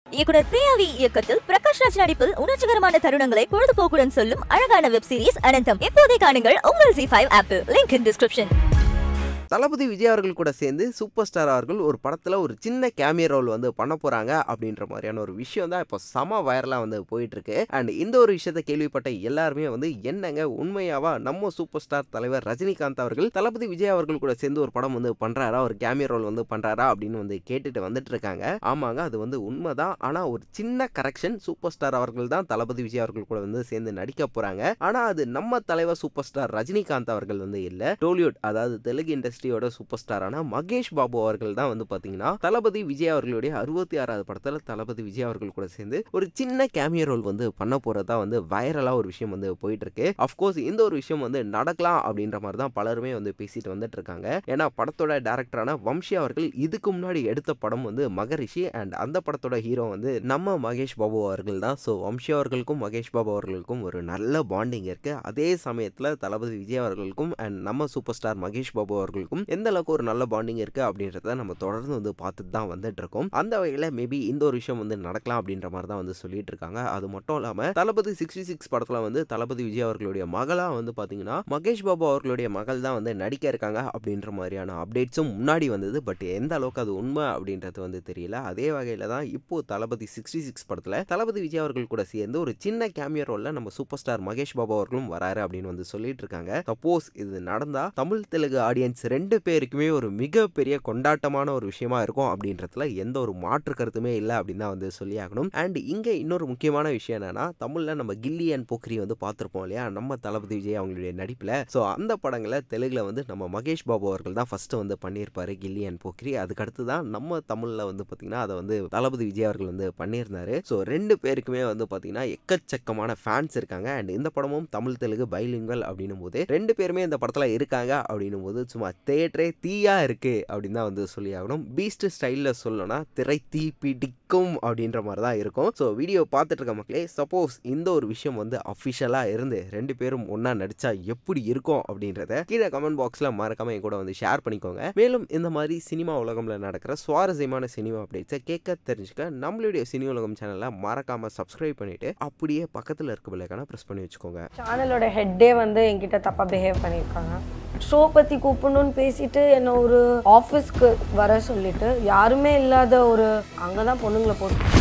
இயக்குனர் பிரியாவி இயக்கத்தில் பிரகாஷ் ராஜ் நடிப்பில் உணர்ச்சிகரமான தருணங்களை பொழுதுபோக்குடன் சொல்லும் அழகான வெப் சீரிஸ் அனந்தம் இப்போதே காணுங்கள் உங்கள் ஜி ஃபைவ் ஆப்பில் link in description Thalapathy Vijay அவர்கள் கூட சேர்ந்து சூப்பர் ஸ்டார் அவர்கள் ஒரு படத்தில் ஒரு சின்ன கேமியோ ரோல் வந்து பண்ண போகிறாங்க அப்படின்ற மாதிரியான ஒரு விஷயம் தான் இப்போ செம வைரலாக வந்து போயிட்டுருக்கு அண்ட் இந்த ஒரு விஷயத்தை கேள்விப்பட்ட எல்லாருமே வந்து என்னங்க உண்மையாவா நம்ம சூப்பர் ஸ்டார் தலைவர் ரஜினிகாந்த் அவர்கள் தளபதி விஜய் அவர்கள் கூட சேர்ந்து ஒரு படம் வந்து பண்ணுறாரா ஒரு கேமியோ ரோல் வந்து பண்ணுறாரா அப்படின்னு வந்து கேட்டுட்டு வந்துட்டு இருக்காங்க ஆமாங்க அது வந்து உண்மைதான் ஆனால் ஒரு சின்ன கரெக்ஷன் சூப்பர் ஸ்டார் அவர்கள் தான் தளபதி விஜய் அவர்கள் கூட வந்து சேர்ந்து நடிக்க போகிறாங்க ஆனால் அது நம்ம தலைவர் சூப்பர் ஸ்டார் ரஜினிகாந்த் அவர்கள் வந்து இல்லை டோலிவுட் அதாவது தெலுங்கு இண்டஸ்ட்ரியோட சூப்பர் ஸ்டாரான மகேஷ் பாபு அவர்கள் தான் வந்து பார்த்தீங்கன்னா தளபதி விஜய் அவர்களுடைய அறுபத்தி ஆறாவது படத்தில் தளபதி விஜய் அவர்கள் கூட சேர்ந்து ஒரு சின்ன கேமியோ ரோல் வந்து பண்ண போகிறதா வந்து வைரலாக ஒரு விஷயம் வந்து போயிட்டு இருக்கு அஃப்கோர்ஸ் இந்த ஒரு விஷயம் வந்து நடக்கலாம் அப்படின்ற மாதிரி தான் பலருமே வந்து பேசிட்டு வந்துட்டு இருக்காங்க ஏன்னா படத்தோட டேரக்டரான வம்சி அவர்கள் இதுக்கு முன்னாடி எடுத்த படம் வந்து மகரிஷி அண்ட் அந்த படத்தோட ஹீரோ வந்து நம்ம மகேஷ் பாபு அவர்கள் தான் ஸோ வம்சி அவர்களுக்கும் மகேஷ் பாபு அவர்களுக்கும் ஒரு நல்ல பாண்டிங் இருக்கு அதே சமயத்தில் தளபதி விஜய் அவர்களுக்கும் அண்ட் நம்ம சூப்பர் ஸ்டார் மகேஷ் பாபு அவர்களுக்கும் எந்த அளவுக்கு ஒரு நல்ல பாண்டிங் இருக்கு அப்படின்றத நம்ம தொடர்ந்து வந்து பார்த்துட்டு தான் வந்துட்டு இருக்கோம் அந்த வகையில் மேபி இந்த ஒரு விஷயம் வந்து நடக்கலாம் அப்படின்ற மாதிரி தான் வந்து சொல்லிட்டு இருக்காங்க அது மட்டும் இல்லாமல் தளபதி சிக்ஸ்டி சிக்ஸ் படத்தில் வந்து தளபதி விஜய் அவர்களுடைய மகளாக வந்து பார்த்தீங்கன்னா மகேஷ் பாபு அவர்களுடைய மகள் தான் வந்து நடிக்க இருக்காங்க அப்படின்ற மாதிரியான அப்டேட்ஸும் முன்னாடி வந்தது பட் எந்த அளவுக்கு அது உண்மை அப்படின்றது வந்து தெரியல அதே வகையில் தான் இப்போ தளபதி சிக்ஸ்டி சிக்ஸ் படத்தில் தளபதி விஜய் அவர்கள் கூட சேர்ந்து ஒரு சின்ன கேமியோ ரோலில் நம்ம சூப்பர் ஸ்டார் மகேஷ் பாபு அவர்களும் வராரு அப்படின்னு வந்து சொல்லிட்டு இருக்காங்க சப்போஸ் இது நடந்தா தமிழ் தெலுங்கு ஆடியன்ஸ் ரெண்டு பேருக்குமே ஒரு மிகப்பெரிய கொண்டாட்டமான ஒரு விஷயமா இருக்கும் அப்படின்றதுல எந்த ஒரு மாற்று கருத்துமே இல்லை அப்படின்னு தான் வந்து சொல்லியாகணும் அண்ட் இங்கே இன்னொரு முக்கியமான விஷயம் என்னன்னா தமிழில் நம்ம கில்லி அண்ட் போக்ரி வந்து பார்த்துருப்போம் இல்லையா நம்ம தளபதி விஜய் அவங்களுடைய நடிப்பில் ஸோ அந்த படங்களை தெலுங்குல வந்து நம்ம மகேஷ் பாபு அவர்கள் தான் ஃபர்ஸ்ட் வந்து பண்ணியிருப்பாரு கில்லி அண்ட் போக்ரி அதுக்கடுத்து தான் நம்ம தமிழில் வந்து பார்த்தீங்கன்னா அதை வந்து தளபதி விஜய் அவர்கள் வந்து பண்ணியிருந்தாரு ஸோ ரெண்டு பேருக்குமே வந்து பார்த்தீங்கன்னா எக்கச்சக்கமான ஃபேன்ஸ் இருக்காங்க அண்ட் இந்த படமும் தமிழ் தெலுங்கு பைலிங்கல் அப்படின்னும் போது ரெண்டு பேருமே இந்த படத்தில் இருக்காங்க அப்படின்னும் போது சும்மா தேட்டரே தீயா இருக்கு அப்படின்னு தான் வந்து சொல்லி ஆகணும் பீஸ்ட் ஸ்டைலில் சொல்லணும்னா திரை தீ பிடிக்கும் அப்படின்ற மாதிரி தான் இருக்கும் ஸோ வீடியோ பார்த்துட்டு இருக்க மக்களே சப்போஸ் இந்த ஒரு விஷயம் வந்து அஃபிஷியலாக இருந்து ரெண்டு பேரும் ஒன்றா நடிச்சா எப்படி இருக்கும் அப்படின்றத கீழே கமெண்ட் பாக்ஸில் மறக்காம என் கூட வந்து ஷேர் பண்ணிக்கோங்க மேலும் இந்த மாதிரி சினிமா உலகம்ல நடக்கிற சுவாரஸ்யமான சினிமா அப்டேட்ஸை கேட்க தெரிஞ்சுக்க நம்மளுடைய சினி உலகம் சேனலை மறக்காம சப்ஸ்கிரைப் பண்ணிட்டு அப்படியே பக்கத்தில் இருக்க பிள்ளைக்கான ப்ரெஸ் பண்ணி வச்சுக்கோங்க சேனலோட ஹெட்டே வந்து என்கிட்ட தப்பாக பிஹேவ் பண்ணியிருக்காங்க ஷோ பற்றி கூப்பிடணும்னு பேசிட்டு என்னை ஒரு ஆஃபீஸ்க்கு வர சொல்லிட்டு யாருமே இல்லாத ஒரு அங்கே தான் பொண்ணுங்களை போட்டு